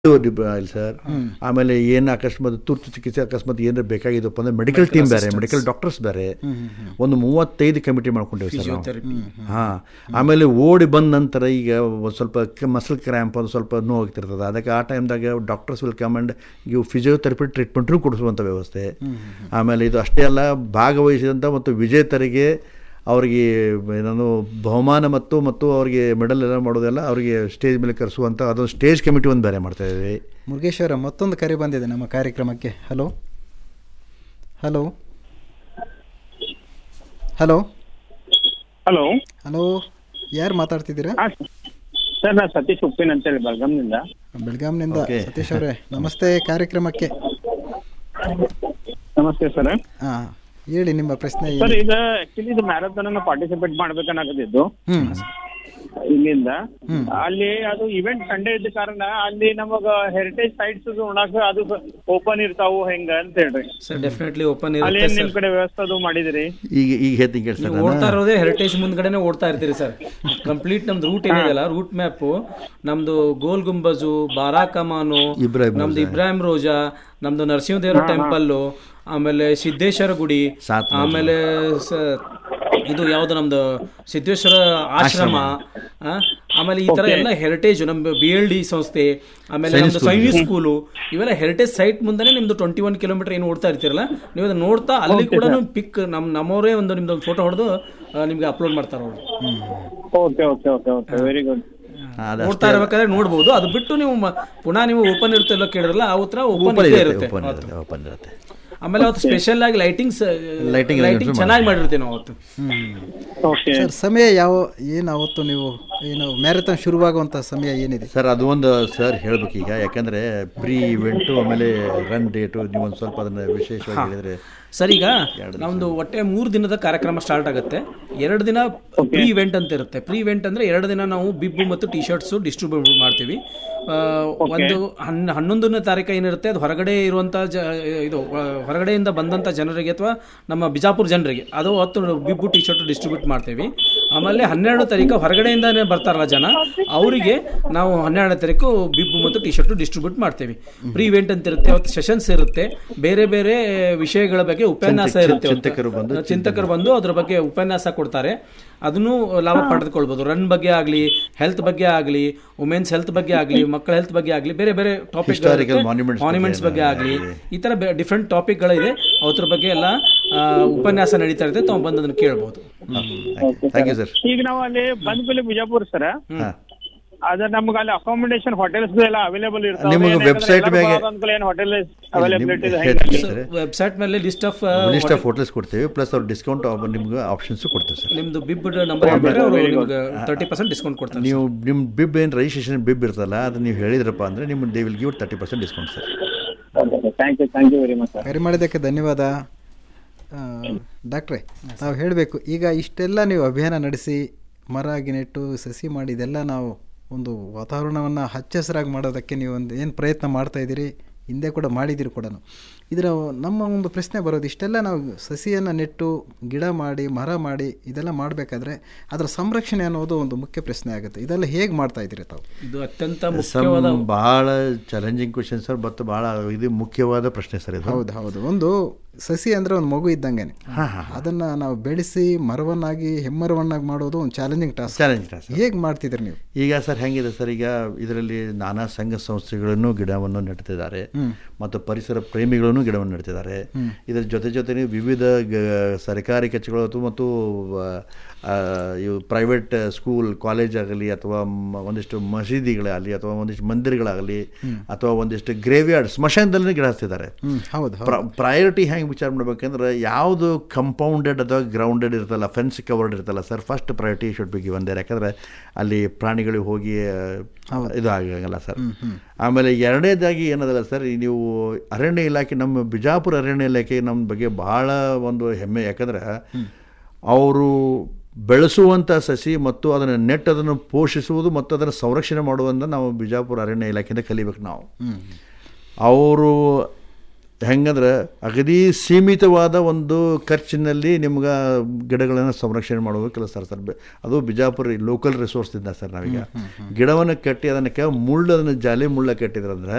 ಇಲ್ಲ ಸರ್ ಆಮೇಲೆ ಏನು ಅಕಸ್ಮಾತ್ ತುರ್ತು ಚಿಕಿತ್ಸೆ ಅಕಸ್ಮಾತ್ ಏನಾರ ಬೇಕಾಗಿದ್ದಪ್ಪ ಅಂದ್ರೆ ಮೆಡಿಕಲ್ ಟೀಮ್ ಬೇರೆ ಮೆಡಿಕಲ್ ಡಾಕ್ಟರ್ಸ್ ಬೇರೆ ಒಂದು ಮೂವತ್ತೈದು ಕಮಿಟಿ ಮಾಡ್ಕೊಂಡಿವಿ ಸರ್ ನಾವು ಹಾಂ ಆಮೇಲೆ ಓಡಿ ಬಂದ ನಂತರ ಈಗ ಒಂದು ಸ್ವಲ್ಪ ಮಸಲ್ ಕ್ರ್ಯಾಂಪ್ ಒಂದು ಸ್ವಲ್ಪ ನೋವು ಆಗ್ತಿರ್ತದೆ ಅದಕ್ಕೆ ಆ ಟೈಮ್ದಾಗ ಡಾಕ್ಟರ್ಸ್ ವಿಲ್ ಕಮ್ ಅಂಡ್ ಇವು ಫಿಸಿಯೋಥೆರಪಿ ಟ್ರೀಟ್ಮೆಂಟ್ನು ಕೊಡಿಸುವಂಥ ವ್ಯವಸ್ಥೆ ಆಮೇಲೆ ಇದು ಅಷ್ಟೇ ಅಲ್ಲ ಭಾಗವಹಿಸಿದಂಥ ಮತ್ತು ವಿಜೇತರಿಗೆ ಅವರಿಗೆ ನಾನು ಬಹುಮಾನ ಮತ್ತು ಮತ್ತು ಅವರಿಗೆ ಮೆಡಲ್ ಎಲ್ಲ ಮಾಡೋದೆಲ್ಲ ಅವರಿಗೆ ಸ್ಟೇಜ್ ಮೇಲೆ ಕರೆಸುವಂಥ ಅದೊಂದು ಸ್ಟೇಜ್ ಕಮಿಟಿ ಒಂದು ಬೇರೆ ಮಾಡ್ತಾ ಇದ್ದೀವಿ ಮುರುಗೇಶ್ವರ ಮತ್ತೊಂದು ಕರೆ ಬಂದಿದೆ ನಮ್ಮ ಕಾರ್ಯಕ್ರಮಕ್ಕೆ hello hello hello hello hello ಯಾರು ಮಾತಾಡ್ತಿದ್ದೀರಾ ಹಾಂ ಸರ್ ನಾನು ಸತೀಶ್ ಉಪ್ಪಿನ್ ಅಂತೇಳಿ ಬೆಳಗಾಂನಿಂದ ಬೆಳಗಾಂನಿಂದ Okay. ಸತೀಶ್ ಅವರೇ ನಮಸ್ತೆ ಕಾರ್ಯಕ್ರಮಕ್ಕೆ ನಮಸ್ತೆ ಸರ್ ಹಾಂ ಹೇಳಿ ನಿಮ್ಮ ಪ್ರಶ್ನೆ ಏನು? ಸರ್ ಈಗ ಆಕ್ಚುಲಿ ಇದು ಮ್ಯಾರಥಾನ್ ಪಾರ್ಟಿಸಿಪೇಟ್ ಮಾಡ್ಬೇಕನ್ನಾಗದಿದ್ದು ಹ್ಮ್ ಇಲ್ಲಿಂದ ಅಲ್ಲಿ ಅದು ಇವೆಂಟ್ ಸಂಡೇ ಇದ್ದ ಕಾರಣ ಅಲ್ಲಿ ನಮಗ ಹೆರಿಟೇಜ್ ಸೈಟ್ಸ್ ನೋಡಾಕ ಅದು ಓಪನ್ ಇರ್ತಾವು ಹೆಂಗ ಅಂತ ಹೇಳ್ರಿ ಸರ್ ಡೆಫಿನೆಟ್ಲಿ ಓಪನ್ ಅಲ್ಲಿ ಇರುತ್ತೆ ಏನ್ ನಿಮ್ ಸರ್ ಕಡೆ ವ್ಯವಸ್ಥೆ ಅದು ಮಾಡಿದಿರಿ ಈಗ ಈಗ ಹೇಳ್ತೀನಿ ಕೇಳಿ ಸರ್ ನೀವು ಓಡ್ತಾ ಇರೋದೇ ಹೆರಿಟೇಜ್ ಮುಂದ್ಗಡೆನೆ ಓಡ್ತಾ ಇರ್ತೀರಿ ಸರ್ ಕಂಪ್ಲೀಟ್ ನಮ್ದು ರೂಟ್ ಏನಿದೆಯಲ್ಲ ರೂಟ್ ಮ್ಯಾಪ್ ನಮ್ದು ಗೋಲ್ ಗುಂಬಜು ಬಾರಾ ಕಮಾನು ಇಬ್ರಾಹಿಂ ನಮ್ದು ಇಬ್ರಾಹಿಂ ರೋಜಾ ನಮ್ದು ನರಸಿಂಹದೇವರ ಟೆಂಪಲ್ಲು ಆಮೇಲೆ ಸಿದ್ದೇಶ್ವರ ಗುಡಿ ಸಾತ್ ಆಮೇಲೆ ಸ- ಇದು ಯಾವ್ದು ನಮ್ದು ಸಿದ್ದೇಶ್ವರ ಆಶ್ರಮ ಆ, ಆಮೇಲೆ ಈ ತರ ಎಲ್ಲ ಹೆರಿಟೇಜ್ ನಮ್ಮ ಬಿ ಎಲ್ ಡಿ ಸಂಸ್ಥೆ ಆಮೇಲೆ ನಮ್ದು ಸೈನಿಕ್ ಸ್ಕೂಲು ಇವೆಲ್ಲ ಹೆರಿಟೇಜ್ ಸೈಟ್ ಮುಂದೆನೆ ನಿಮ್ದು ಟ್ವೆಂಟಿ ಒನ್ ಕಿಲೋಮೀಟರ್ ಏನು ಓಡ್ತಾ ಇರ್ತೀರಲ್ಲ ನೀವು ಅದನ್ನ ನೋಡ್ತಾ ಅಲ್ಲಿ ಕೂಡ ಪಿಕ್ ನಮ್ ನಮ್ಮವರೇ ಒಂದು ನಿಮ್ದು ಒಂದು ಫೋಟೋ ಹೊಡೆದು ನಿಮ್ಗೆ ಅಪ್ಲೋಡ್ ಮಾಡ್ತಾರೆ ಅವರು okay okay okay okay very good ಅದು ನೋಡ್ತಾ ಇರ್ಬೇಕಾದ್ರೆ ನೋಡ್ಬೋದು ಅದು ಬಿಟ್ಟು ನೀವು ಮ- ಪುನಃ ನೀವು ಓಪನ್ ಇರುತ್ತಲ್ಲ ಕೇಳಿದ್ರಲ್ಲ ಆ ಉತ್ತರ ಓಪನ್ ಓಪನ್ ಇದ್ದೇ ಇರುತ್ತೆ ಇರುತ್ತೆ ಓಪನ್ ಇರುತ್ತೆ ಓಪನ್ ಇರುತ್ತೆ ಆಮೇಲೆ ಅವತ್ತು ಸ್ಪೆಷಲ್ ಆಗಿ ಲೈಟಿಂಗ್ಸ್ Lighting ಲೈಟಿಂಗ್ ಚೆನ್ನಾಗಿ ಮಾಡಿರ್ತೀವಿ ನಾವು ಅವತ್ತು ಓಕೆ ಸರ್ ಸಮಯ ಯಾವ ಏನು ಅವತ್ತು ನೀವು ಏನು ಮ್ಯಾರಥಾನ್ ಶುರುವಾಗುವಂಥ ಸಮಯ ಏನಿದೆ ಸರ್ ಅದು ಒಂದು ಸರ್ ಹೇಳ್ಬೇಕೀಗ ಯಾಕಂದ್ರೆ ಪ್ರೀ ಇವೆಂಟು ಆಮೇಲೆ ರನ್ ಡೇಟು ನೀವು ಒಂದು ಸ್ವಲ್ಪ ಅದನ್ನ ವಿಶೇಷವಾಗಿ ಹೇಳಿದ್ರೆ ಸರ್ ಈಗ ನಮ್ದು ಒಟ್ಟೆ ಮೂರು ದಿನದ ಕಾರ್ಯಕ್ರಮ ಸ್ಟಾರ್ಟ್ ಆಗುತ್ತೆ ಎರಡು ದಿನ ಪ್ರೀ ಇವೆಂಟ್ ಅಂತ ಇರುತ್ತೆ ಪ್ರೀ ಇವೆಂಟ್ ಅಂದ್ರೆ ಎರಡು ದಿನ ನಾವು ಬಿಬ್ಬು ಮತ್ತು ಟಿ ಶರ್ಟ್ಸ್ ಡಿಸ್ಟ್ರಿಬ್ಯೂಟ್ ಮಾಡ್ತೀವಿ ಆ, ಒಂದು ಹನ್ ಹನ್ನೊಂದನೇ ತಾರೀಕು ಏನಿರುತ್ತೆ ಅದು ಹೊರಗಡೆ ಇರುವಂಥ ಜ ಇದು ಆ, ಹೊರಗಡೆಯಿಂದ ಬಂದಂಥ ಜನರಿಗೆ ಅಥವಾ ನಮ್ಮ ಬಿಜಾಪುರ ಜನರಿಗೆ ಅದು ಹತ್ತು ಬಿಬ್ಬು ಟಿ ಶರ್ಟ್ ಡಿಸ್ಟ್ರಿಬ್ಯೂಟ್ ಮಾಡ್ತೀವಿ ಆಮೇಲೆ ಹನ್ನೆರಡು ತಾರೀಕು ಹೊರಗಡೆಯಿಂದಾನೇ ಬರ್ತಾರಲ್ಲ ಜನ ಅವರಿಗೆ ನಾವು ಹನ್ನೆರಡನೇ ತಾರೀಕು ಬಿಬ್ಬು ಮತ್ತು ಟಿ ಶರ್ಟ್ ಡಿಸ್ಟ್ರಿಬ್ಯೂಟ್ ಮಾಡ್ತೀವಿ ಪ್ರೀ ಇವೆಂಟ್ ಅಂತ ಇರುತ್ತೆ ಅವತ್ತು ಸೆಷನ್ಸ್ ಇರುತ್ತೆ ಬೇರೆ ಬೇರೆ ವಿಷಯಗಳ ಬಗ್ಗೆ ಉಪನ್ಯಾಸ ಇರುತ್ತೆ ಅವತ್ತು. ಚಿಂತಕರು ಬಂದು ಚಿಂತಕರು ಬಂದು ಅದ್ರ ಬಗ್ಗೆ ಉಪನ್ಯಾಸ ಕೊಡ್ತಾರೆ ಅದನ್ನು ಲಾಭ ಪಡೆದುಕೊಳ್ಬೋದು ರನ್ ಬಗ್ಗೆ ಆಗಲಿ ಹೆಲ್ತ್ ಬಗ್ಗೆ ಆಗಲಿ ವುಮೆನ್ಸ್ ಹೆಲ್ತ್ ಬಗ್ಗೆ ಆಗಲಿ ಮಕ್ಕಳ ಹೆಲ್ತ್ ಬಗ್ಗೆ ಆಗಲಿ ಬೇರೆ ಬೇರೆ ಟಾಪಿಕ್ Historical monuments ಮಾನ್ಯುಮೆಂಟ್ಸ್ ಬಗ್ಗೆ ಆಗಲಿ ಈ ಥರ ಡಿಫ್ರೆಂಟ್ ಟಾಪಿಕ್ಗಳಿದೆ ಅದ್ರ ಬಗ್ಗೆ ಎಲ್ಲ ಆ, ಉಪನ್ಯಾಸ ನಡೀತಾ ಇರುತ್ತೆ ತಾವು ಬಂದು ಅದನ್ನು ಕೇಳ್ಬೋದು ಥ್ಯಾಂಕ್ ಯು ಸರ್ ಈಗ ನಾವು ಅಲ್ಲಿ ಬಂದ ಮೇಲೆ ಬಿಜಾಪುರ ಸರ್ ಹಾಂ ಅದ ನಮ್ಗೆ ಅಲ್ಲಿ ಅಕಾಮಿಡೇಷನ್ ಹೋಟೆಲ್ಸ್ ಎಲ್ಲ ಅವೈಲೇಬಲ್ ಇರ್ತಾವೆ ನಿಮಗೆ ಏನ್ ಯಾಕಂದ್ರೆ website ಎಲ್ಲರೂ ಮ್ಯಾಗೆ- ಬರೋದಂದ್ಕೂಡ್ಲೆ ಏನ್ ಹೋಟೆಲ್ ಅವೈಲಬಿಲಿಟಿ ಇದೆ ಹೇಳ್ತೀನಿ ಹೆಂಗೆ ಸರ್ ವೆಬ್ಸೈಟ್ ಮೇಲೆ list of list of hotels ಕೊಡ್ತೀವಿ ಪ್ಲಸ್ ಅವ್ರು ಡಿಸ್ಕೌಂಟ್ ನಿಮ್ಗೆ ಆಪ್ಷನ್ಸು ಕೊಡ್ತೀವಿ ಸರ್ ನಿಮ್ದು ಬಿಬ್ ನಂಬರ್ ಹೇಳ್ಬಿಟ್ರೆ ಅವರು ನಿಮ್ಗೆ ತರ್ಟಿ ಪರ್ಸೆಂಟ್ ಡಿಸ್ಕೌಂಟ್ ಕೊಡ್ತಾರೆ ನೀವು ನಿಮ್ಮ ಬಿಬ್ ಏನು ರಿಜಿಸ್ಟ್ರೇಷನ್ ಬಿಬ್ ಇರ್ತಲ್ಲ ಅದು ನೀವು ಹೇಳಿದ್ರಪ್ಪ ಅಂದರೆ ನಿಮ್ಮ they will give thirty percent discount sir thank you thank you very much sir ಕರೆ ಮಾಡಿದ್ದಕ್ಕೆ ಧನ್ಯವಾದ ಆ, ಡಾಕ್ಟ್ರೇ ನಾವು ಹೇಳಬೇಕು ಈಗ ಇಷ್ಟೆಲ್ಲ ನೀವು ಅಭಿಯಾನ ನಡೆಸಿ ಮರ ಗಿ ನೆಟ್ಟು ಸಸಿ ಮಾಡಿ ಇದೆಲ್ಲ ನಾವು ಒಂದು ವಾತಾವರಣವನ್ನು ಹಚ್ಚ ಹಸಿರಾಗಿ ಮಾಡೋದಕ್ಕೆ ನೀವು ಒಂದು ಏನು ಪ್ರಯತ್ನ ಮಾಡ್ತಾ ಇದ್ದೀರಿ ಹಿಂದೆ ಕೂಡ ಮಾಡಿದ್ದೀರಿ ಕೂಡ ಇದರ ನಮ್ಮ ಒಂದು ಪ್ರಶ್ನೆ ಬರೋದು ಇಷ್ಟೆಲ್ಲ ನಾವು ಸಸಿಯನ್ನು ನೆಟ್ಟು ಗಿಡ ಮಾಡಿ ಮರ ಮಾಡಿ ಇದೆಲ್ಲ ಮಾಡಬೇಕಾದ್ರೆ ಅದರ ಸಂರಕ್ಷಣೆ ಅನ್ನೋದು ಒಂದು ಮುಖ್ಯ ಪ್ರಶ್ನೆ ಆಗುತ್ತೆ ಇದೆಲ್ಲ ಹೇಗೆ ಮಾಡ್ತಾ ಇದ್ದೀರಿ ತಾವು ಇದು ಅತ್ಯಂತ ಸಮ್ ಮುಖ್ಯವಾದ ಭಾಳ ಚಾಲೆಂಜಿಂಗ್ ಕ್ವಶನ್ ಸರ್ ಮತ್ತು ಭಾಳ ಇದು ಮುಖ್ಯವಾದ ಪ್ರಶ್ನೆ ಸರ್ ಇದು ಹೌದು ಹೌದು ಒಂದು ಸಸಿ ಅಂದರೆ ಒಂದು ಮಗು ಇದ್ದಂಗೆ ಅದನ್ನು ನಾವು ಬೆಳೆಸಿ ಮರವನ್ನಾಗಿ ಹೆಮ್ಮರವನ್ನಾಗಿ ಮಾಡೋದು ಒಂದು ಚಾಲೆಂಜಿಂಗ್ ಟಾಸ್ಕ್ ಚಾಲೆಂಜ್ ಸರ್ ಹೇಗೆ ಮಾಡ್ತಿದ್ರಿ ನೀವು ಈಗ ಸರ್ ಹೆಂಗಿದೆ ಸರ್ ಈಗ ಇದರಲ್ಲಿ ನಾನಾ ಸಂಘ ಸಂಸ್ಥೆಗಳನ್ನು ಗಿಡವನ್ನು ನೆಡ್ತಿದ್ದಾರೆ ಮತ್ತು ಪರಿಸರ ಪ್ರೇಮಿಗಳನ್ನು ಗಿಡವನ್ನು ನೆಡ್ತಿದ್ದಾರೆ ಇದರ ಜೊತೆ ಜೊತೆಗೆ ವಿವಿಧ ಗ- ಸರ್ಕಾರಿ ಕಚೇರಿಗಳು ಅಥವಾ ಮತ್ತು ಆ, ಇವು ಪ್ರೈವೇಟ್ ಸ್ಕೂಲ್ ಕಾಲೇಜ್ ಆಗಲಿ ಅಥವಾ ಮ- ಒಂದಿಷ್ಟು ಮಸೀದಿಗಳಾಗಲಿ ಅಥವಾ ಒಂದಿಷ್ಟು ಮಂದಿರಗಳಾಗಲಿ ಅಥವಾ ಒಂದಿಷ್ಟು ಗ್ರೇವ್ಯಾರ್ಡ್ ಸ್ಮಶಾನದಲ್ಲಿ ಗಿಡ ಹಚ್ತಿದ್ದಾರೆ ಹ್ಮ್ ಹೌದು ಹೌದು ಪ್ರಯಾರಿಟಿ ಹೆಂಗೆ ವಿಚಾರ ಮಾಡ್ಬೇಕಂದ್ರೆ ಯಾವುದು ಕಂಪೌಂಡೆಡ್ ಅಥವಾ ಗ್ರೌಂಡೆಡ್ ಇರ್ತಲ್ಲ ಫೆನ್ಸ್ ಕವರ್ಡ್ ಇರ್ತಲ್ಲ sir first priority should be given there ಯಾಕಂದ್ರೆ ಅಲ್ಲಿ ಪ್ರಾಣಿಗಳಿಗೆ ಹೋಗಿ ಆ, ಇದು ಆಗಲ್ಲ ಸರ್ ಆಮೇಲೆ ಎರಡನೇದಾಗಿ ಏನದಲ್ಲ ಸರ್ ಈ ನೀವು ಅರಣ್ಯ ಇಲಾಖೆ ನಮ್ಮ ಬಿಜಾಪುರ ಅರಣ್ಯ ಇಲಾಖೆ ನಮ್ಮ ಬಗ್ಗೆ ಬಹಳ ಒಂದು ಹೆಮ್ಮೆ ಯಾಕಂದ್ರೆ ಅವರು ಬೆಳೆಸುವಂಥ ಸಸಿ ಮತ್ತು ಅದನ್ನು ನೆಟ್ ಅದನ್ನು ಪೋಷಿಸುವುದು ಮತ್ತು ಅದನ್ನು ಸಂರಕ್ಷಣೆ ಮಾಡುವುದನ್ನು ನಾವು ಬಿಜಾಪುರ ಅರಣ್ಯ ಇಲಾಖೆಯಿಂದ ಕಲಿಬೇಕು ನಾವು ಅವರು ಹೆಂಗಂದ್ರೆ ಅಗದಿ ಸೀಮಿತವಾದ ಒಂದು ಖರ್ಚಿನಲ್ಲಿ ನಿಮ್ಗೆ ಗಿಡಗಳನ್ನು ಸಂರಕ್ಷಣೆ ಮಾಡುವ ಕೆಲಸ ಸರ್ ಸರ್ ಬೆ- ಅದು ಬಿಜಾಪುರ ಲೋಕಲ್ ರಿಸೋರ್ಸ್ದಿಂದ ಸರ್ ನಾವೀಗ ಗಿಡವನ್ನು ಕಟ್ಟಿ ಅದಕ್ಕೆ ಮುಳ್ಳು ಅದನ್ನು ಜಾಲಿ ಮುಳ್ಳ ಕಟ್ಟಿದ್ರಂದ್ರೆ